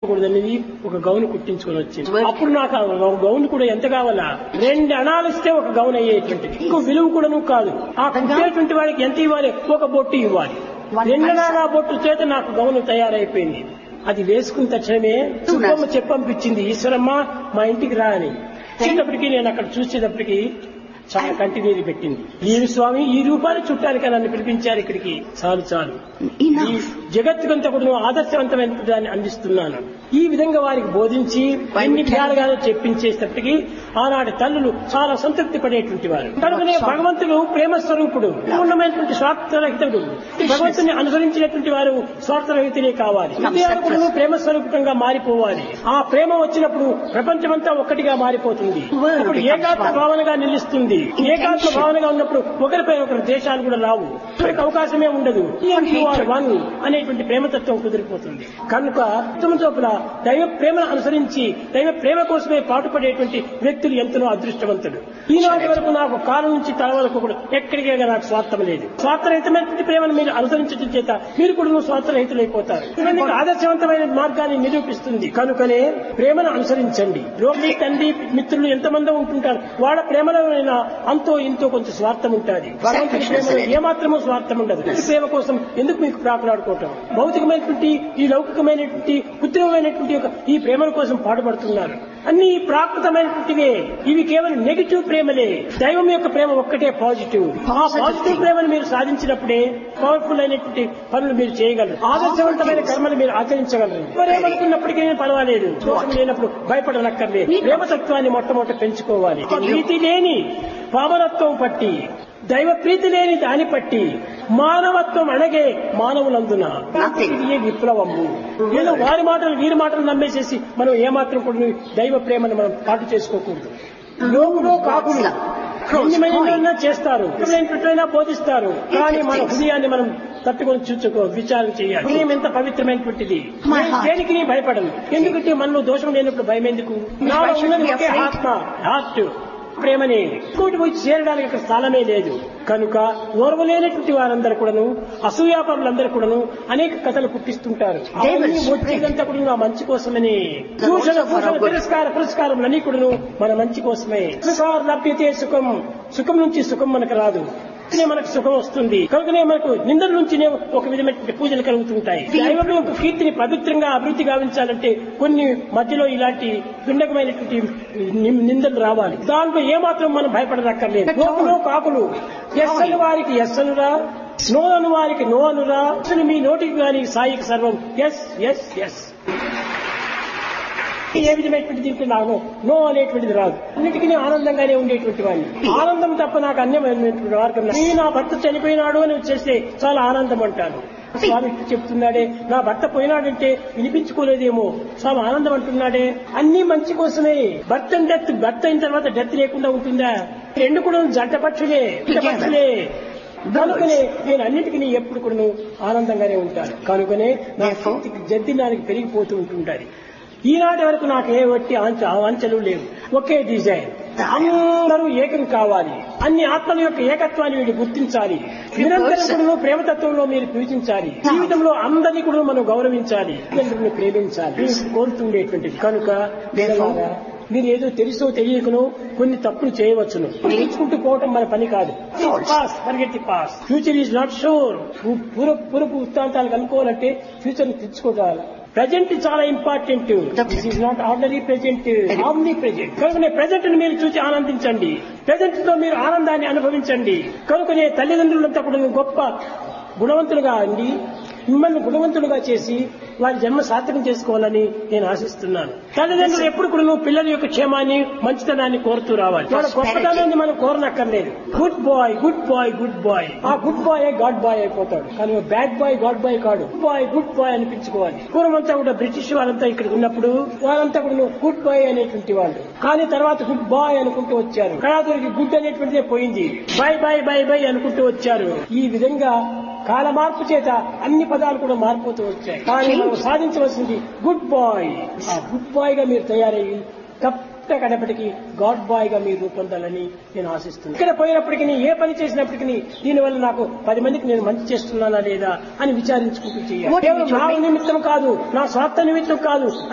కూడదనేది ఒక గౌన్ కుట్టించుకొని వచ్చింది అప్పుడు నాకు ఆ గౌన్ కూడా ఎంత కావాలా రెండు అణాలు ఇస్తే ఒక గౌన్ అయ్యేటువంటిది ఇంకో విలువ కూడాను కాదు ఆ కుట్టేటువంటి వాడికి ఎంత ఇవ్వాలి ఒక బొట్టు ఇవ్వాలి రెండు అణాల బొట్టు చేత నాకు గౌన్ తయారైపోయింది అది వేసుకున్న తక్షణమే సుబ్బమ్మ చెప్పంపించింది ఈశ్వరమ్మ మా ఇంటికి రా అని వచ్చేటప్పటికి నేను అక్కడ చూసేటప్పటికి చాలా కంటి నీరు పెట్టింది ఈ స్వామి ఈ రూపాయలు చుట్టానికి నన్ను పిలిపించారు ఇక్కడికి చాలు చాలు ఈ Enough. జగత్తుకంతా కూడా ఆదర్శవంతమైన దాన్ని అందిస్తున్నాను ఈ విధంగా వారికి బోధించి ఎన్ని విధాలుగా చెప్పించేటప్పటికీ ఆనాటి తల్లులు చాలా సంతృప్తి పడేటువంటి వారు కనుకనే భగవంతుడు ప్రేమ స్వరూపుడు పూర్ణమైనటువంటి స్వార్థరహితుడు భగవంతుని అనుసరించినటువంటి వారు స్వార్థరహితులే కావాలి విద్యార్థులు ప్రేమ స్వరూపంగా మారిపోవాలి ఆ ప్రేమ వచ్చినప్పుడు ప్రపంచమంతా ఒక్కటిగా మారిపోతుంది అప్పుడు ఏకాత్మ భావనగా నిలుస్తుంది ఏకాత్మ భావనగా ఉన్నప్పుడు ఒకరిపై ఒకరి దేశాలు కూడా రావు ఒకరికి అవకాశమే ఉండదు వన్ అనేటువంటి ప్రేమతత్వం కుదిరిపోతుంది కనుక ఉత్తమ చోపుల దైవ ప్రేమను అనుసరించి దైవ ప్రేమ కోసమే పాటుపడేటువంటి వ్యక్తులు ఎంతనో అదృష్టవంతుడు ఈనాటి వరకు నాకు కాలం నుంచి తల వరకు కూడా ఎక్కడికే నాకు స్వార్థం లేదు స్వార్థరహితమైనటువంటి ప్రేమను మీరు అనుసరించడం చేత మీరు కూడా స్వార్థరహితులైపోతారు ఇవన్నీ ఆదర్శవంతమైన మార్గాన్ని నిరూపిస్తుంది కనుకనే ప్రేమను అనుసరించండి రోగి తండ్రి మిత్రులు ఎంతమంది ఉంటుంటారు వాళ్ళ ప్రేమలో అంతో ఇంతో కొంచెం స్వార్థం ఉంటుంది భగవంతుడి ప్రేమలో ఏమాత్రమూ స్వార్థం ఉండదు ఈ ప్రేమ కోసం ఎందుకు మీకు ప్రాకులాడుకోవటం భౌతికమైనటువంటి ఈ లౌకికమైనటువంటి కృత్రిమమైనటువంటి ఒక ఈ ప్రేమల కోసం పాటుపడుతున్నారు అన్ని ప్రాకృతమైనటువంటివే ఇవి కేవలం నెగిటివ్ ప్రేమలే దైవం యొక్క ప్రేమ ఒక్కటే పాజిటివ్ ఆ పాజిటివ్ ప్రేమను మీరు సాధించినప్పుడే పవర్ఫుల్ అయినటువంటి పనులు మీరు చేయగలరు ఆదర్శవంతమైన కర్మలు మీరు ఆచరించగలరు మరేమనుకున్నప్పటికీ పర్వాలేదు దోషం లేనప్పుడు భయపడనక్కర్లేదు ప్రేమతత్వాన్ని మొట్టమొదటి పెంచుకోవాలి ప్రీతి లేని పావనత్వం పట్టి దైవ ప్రీతి లేని దాని పట్టి మానవత్వం అణగే మానవులందున ఇది విప్లవము ఏదో వారి మాటలు వీరి మాటలు నమ్మేసేసి మనం ఏమాత్రం కూడా దైవ ప్రేమను మనం పాటు చేసుకోకూడదు లోకులో కాకులు ఎన్ని మందినైనా చేస్తారు ఎప్పుడైనా బోధిస్తారు కానీ మన హృదయాన్ని మనం తట్టుకొని చూసుకో విచారణ చేయాలి హృదయం ఎంత పవిత్రమైనటువంటిది నేను దేనికి నీ భయపడను ఎందుకంటే మనలో దోషం లేనప్పుడు భయం ఎందుకు నాలో ఉన్నది ఒకే ఆత్మ హార్ట్ ప్రేమనే ఇంకోటి పోయి చేరడానికి అక్కడ స్థలమే లేదు కనుక ఓర్వలేనటువంటి వారందరూ కూడాను అసూయాపరులందరూ కూడాను అనేక కథలు పుట్టిస్తుంటారు అవన్నీ వచ్చేదంతా కూడా నా మంచి కోసమని దూషణ భూషణ తిరస్కార పురస్కారం కూడాను మన మంచి కోసమే సుఖార్ లభ్యతే సుఖం సుఖం నుంచి సుఖం మనకు రాదు కనుకనే మనకు సుఖం వస్తుంది కనుకనే మనకు నిందల నుంచినే ఒక విధమైనటువంటి పూజలు కలుగుతుంటాయి దైవం యొక్క కీర్తిని పవిత్రంగా అభివృద్ధి గావించాలంటే కొన్ని మధ్యలో ఇలాంటి దుండకమైనటువంటి ని- నిందలు రావాలి దాంట్లో ఏమాత్రం మనం భయపడదక్కర్లేదు గోకులు కాకులు ఎస్ అని వారికి ఎస్ అనురా నో అను వారికి నో అనురా అసలు మీ నోటికి గాని సాయికి సర్వం ఎస్ ఎస్ ఎస్ ఏ విధమైనటువంటి దీంట్లో నాకు నో అనేటువంటిది రాదు అన్నిటికీ ఆనందంగానే ఉండేటువంటి వాడిని ఆనందం తప్ప నాకు అన్యమైనటువంటి మార్గం లేదు. "ఈ నా భర్త చనిపోయినాడు అని చేస్తే చాలా ఆనందం అంటాను స్వామి చెప్తున్నాడే నా భర్త పోయినాడంటే వినిపించుకోలేదేమో చాలా ఆనందం అంటున్నాడే అన్ని మంచి కోసమే భర్త డెత్ భర్త అయిన తర్వాత డెత్ లేకుండా ఉంటుందా రెండు కూడా జంట పక్షులే జంట పక్షులే కనుకనే నేను అన్నిటికీ ఎప్పుడు కూడా ఆనందంగానే ఉంటాను కనుకనే నా శక్తికి జద్దినానికి పెరిగిపోతూ ఉంటుంటారు ఈనాటి వరకు నాకు ఏ వట్టి ఆంచ ఆంచలు లేవు ఒకే డిజైన్ అందరూ ఏకం కావాలి అన్ని ఆత్మల యొక్క ఏకత్వాన్ని వీడు గుర్తించాలి నిరంతరం కూడా ప్రేమతత్వంలో మీరు పూజించాలి జీవితంలో అందరినీ కూడా మనం గౌరవించాలి తల్లిదండ్రులను ప్రేమించాలి ఇది కోరుతుండేటువంటిది కనుక పిల్లలారా, మీరు ఏదో తెలుసో తెలియకనో కొన్ని తప్పులు చేయవచ్చును నేర్చుకుంటూ పోవటం మన పని కాదు పాస్ పరిగెత్తి పాస్ ఫ్యూచర్ ఈజ్ నాట్ షూర్ పూర్వ పూర్వపు వృత్తాంతాలు కనుక్కోవాలంటే ఫ్యూచర్ ని తెచ్చుకోవాలి ప్రజెంట్ చాలా important this is not ordinary present omnipresent కనుకనే ప్రజెంట్ ని మీరు చూసి ఆనందించండి ప్రజెంట్ తో మీరు ఆనందాన్ని అనుభవించండి కనుకనే తల్లిదండ్రులంతా కూడా గొప్ప గుణవంతులుగా అండి మిమ్మల్ని గుణవంతులుగా చేసి వారి జన్మ సార్థకం చేసుకోవాలని నేను ఆశిస్తున్నాను తల్లిదండ్రులు ఎప్పుడు కూడా నువ్వు పిల్లల యొక్క క్షేమాన్ని మంచితనాన్ని కోరుతూ రావాలి వాళ్ళ గొప్పతనాన్ని మనం కోరనక్కర్లేదు good boy good boy good boy ఆ గుడ్ బాయ్ గాడ్ బాయ్ అయిపోతాడు కానీ బ్యాడ్ బాయ్ గాడ్ బాయ్ కాడు గుడ్ బాయ్ గుడ్ బాయ్ అనిపించుకోవాలి పూర్వమంతా కూడా బ్రిటిష్ వాళ్ళంతా ఇక్కడ ఉన్నప్పుడు వాళ్ళంతా కూడా గుడ్ బాయ్ అనేటువంటి వాళ్ళు కానీ తర్వాత గుడ్ బాయ్ అనుకుంటూ వచ్చారు కళాతురికి గుడ్ అనేటువంటిదే పోయింది బై బై బై బై అనుకుంటూ వచ్చారు ఈ విధంగా కాల మార్పు చేత అన్ని పదాలు కూడా మారిపోతూ వచ్చాయి కానీ మనం సాధించవలసింది గుడ్ బాయ్ ఆ గుడ్ బాయ్ గా మీరు తయారయ్యి తప్ప కడపటికి గాడ్ బాయ్ గా మీరు రూపొందాలని నేను ఆశిస్తున్నాను ఇక్కడ పోయినప్పటికీ ఏ పని చేసినప్పటికీ దీనివల్ల నాకు పది మందికి నేను మంచి చేస్తున్నానా లేదా అని విచారించుకుంటూ చేయాలి కేవలం నా నిమిత్తం కాదు నా స్వార్థ నిమిత్తం కాదు